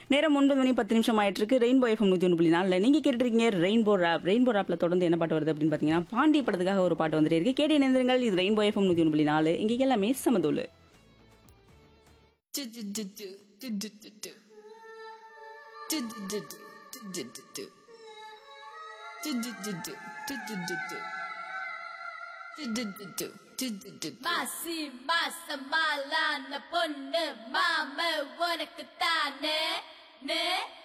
நேரம் ஒன்பது மணி பத்து நிமிஷம் ஆயிட்டு இருக்கு ரெயின்போ எஃப்எம் நூற்றி ஒன்று புள்ளி நாலில் நீங்கள் கேட்டுருக்கீங்க ரெயின்போ ரேப் ரெயின்போ ரேப்பில் தொடர்ந்து என்ன பாட்டு வருது அப்படின்னு பார்த்தீங்கன்னா பாண்டி படத்துக்காக ஒரு பாட்டு வந்துட்டே இருக்கு கேட்டு இணைந்திருங்கள் இது ரெயின்போ எஃப்எம் நூற்றி ஒன்று புள்ளி நாலு இங்கே எல்லாமே சமதூள் மாசி மாசமாலான பொண்ணு மாம உனக்கு தானே நே